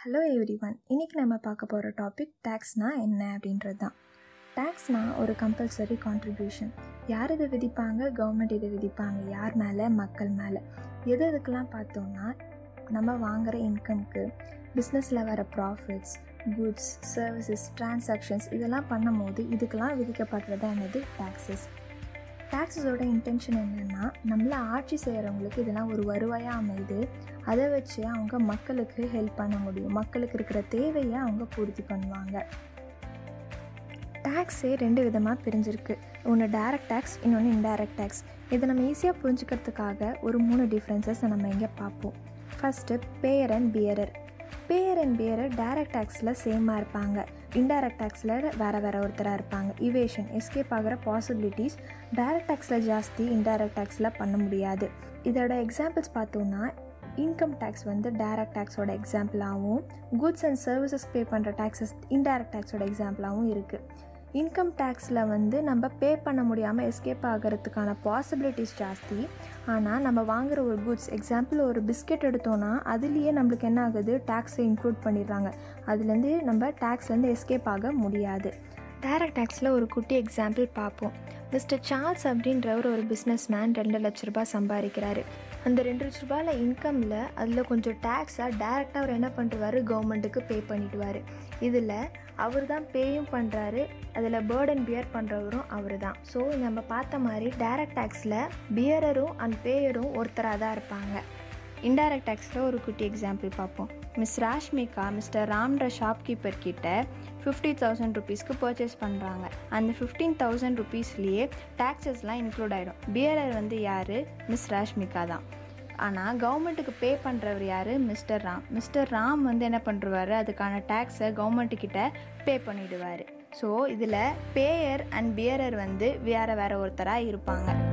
hello every one இன்றைக்கி நம்ம பார்க்க போகிற டாபிக் டேக்ஸ்னால் என்ன அப்படின்றது தான் டேக்ஸ்னால் ஒரு கம்பல்சரி கான்ட்ரிபியூஷன் யார் இதை விதிப்பாங்க கவர்மெண்ட் இதை விதிப்பாங்க யார் மேலே மக்கள் மேலே எது எதுக்கெல்லாம் பார்த்தோம்னா நம்ம வாங்குகிற இன்கம்க்கு பிஸ்னஸில் வர ப்ராஃபிட்ஸ் குட்ஸ் சர்வீசஸ் டிரான்சாக்ஷன்ஸ் இதெல்லாம் பண்ணும்போது இதுக்கெல்லாம் விதிக்கப்படுறது என்னது டேக்ஸஸ் டேக்ஸஸோட இன்டென்ஷன் என்னென்னா நம்மளை ஆட்சி செய்கிறவங்களுக்கு இதெல்லாம் ஒரு வருவாயாக அமைது அதை வச்சு அவங்க மக்களுக்கு ஹெல்ப் பண்ண முடியும் மக்களுக்கு இருக்கிற தேவையை அவங்க பூர்த்தி பண்ணுவாங்க டேக்ஸே ரெண்டு விதமாக பிரிஞ்சிருக்கு ஒன்று டைரக்ட் டேக்ஸ் இன்னொன்று இன்டைரக்ட் டேக்ஸ் இதை நம்ம ஈஸியாக புரிஞ்சுக்கிறதுக்காக ஒரு மூணு டிஃப்ரென்சஸ் நம்ம இங்கே பார்ப்போம் first payer and bearer payer and bearer direct டேக்ஸில் சேமாக இருப்பாங்க இன்டைரக்ட் டேக்ஸில் வேறு வேறு ஒருத்தராக இருப்பாங்க இவேஷன் எஸ்கேப் ஆகிற பாசிபிலிட்டிஸ் டைரக்ட் டேக்ஸில் ஜாஸ்தி இன்டைரக்ட் டேக்ஸில் பண்ண முடியாது இதோட எக்ஸாம்பிள்ஸ் பார்த்தோன்னா இன்கம் டேக்ஸ் வந்து டைரக்ட் டேக்ஸோட எக்ஸாம்பிளாகவும் குட்ஸ் அண்ட் சர்வீசஸ் பே பண்ணுற டேக்ஸஸ் இன்டைரக்ட் டேக்ஸோட எக்ஸாம்பிளாகவும் இருக்குது இன்கம் டேக்ஸில் வந்து நம்ம பே பண்ண முடியாமல் எஸ்கேப் ஆகிறதுக்கான பாசிபிலிட்டிஸ் ஜாஸ்தி ஆனால் நம்ம வாங்குகிற ஒரு குட்ஸ் எக்ஸாம்பிள் ஒரு பிஸ்கெட் எடுத்தோன்னா அதுலேயே நம்மளுக்கு என்ன ஆகுது டேக்ஸை இன்க்ளூட் பண்ணிடுறாங்க அதுலேருந்து நம்ம டேக்ஸ்லேருந்து எஸ்கேப் ஆக முடியாது டைரக்ட் டேக்ஸில் ஒரு குட்டி எக்ஸாம்பிள் பார்ப்போம் மிஸ்டர் சார்ல்ஸ் அப்படின்றவர் ஒரு பிஸ்னஸ் மேன் ரெண்டு லட்ச ரூபாய் சம்பாதிக்கிறாரு அந்த ரெண்டு லட்ச ரூபாயில் இன்கமில் அதில் கொஞ்சம் டேக்ஸாக டேரெக்டாக அவர் என்ன பண்ணுறாரு கவர்மெண்ட்டுக்கு பே பண்ணிடுவார் இதில் அவர் தான் பேயும் பண்ணுறாரு அதில் பேர்டன் பியர் பண்ணுறவரும் அவர் தான் ஸோ நம்ம பார்த்த மாதிரி டைரக்ட் டேக்ஸில் பியரரும் அண்ட் பேயரும் ஒருத்தராக தான் இருப்பாங்க இன்டைரக்ட் டேக்ஸில் ஒரு குட்டி எக்ஸாம்பிள் பார்ப்போம் மிஸ் ராஷ்மிகா மிஸ்டர் ராம்ன்ற ஷாப்கீப்பர் கிட்ட ஃபிஃப்டி தௌசண்ட் ருபீஸ்க்கு பர்ச்சேஸ் பண்ணுறாங்க அந்த ஃபிஃப்டீன் தௌசண்ட் ருபீஸ்லேயே டேக்ஸஸ்லாம் இன்க்ளூட் ஆகிடும் பியரர் வந்து யார் மிஸ் ராஷ்மிகா தான் ஆனால் கவர்மெண்ட்டுக்கு பே பண்ணுறவர் யார் மிஸ்டர் ராம் மிஸ்டர் ராம் வந்து என்ன பண்ணுறாரு அதுக்கான டேக்ஸை கவர்மெண்ட்டுக்கிட்ட பே பண்ணிவிடுவார் ஸோ இதில் பேயர் அண்ட் பியரர் வந்து வேறு வேறு ஒருத்தராக இருப்பாங்க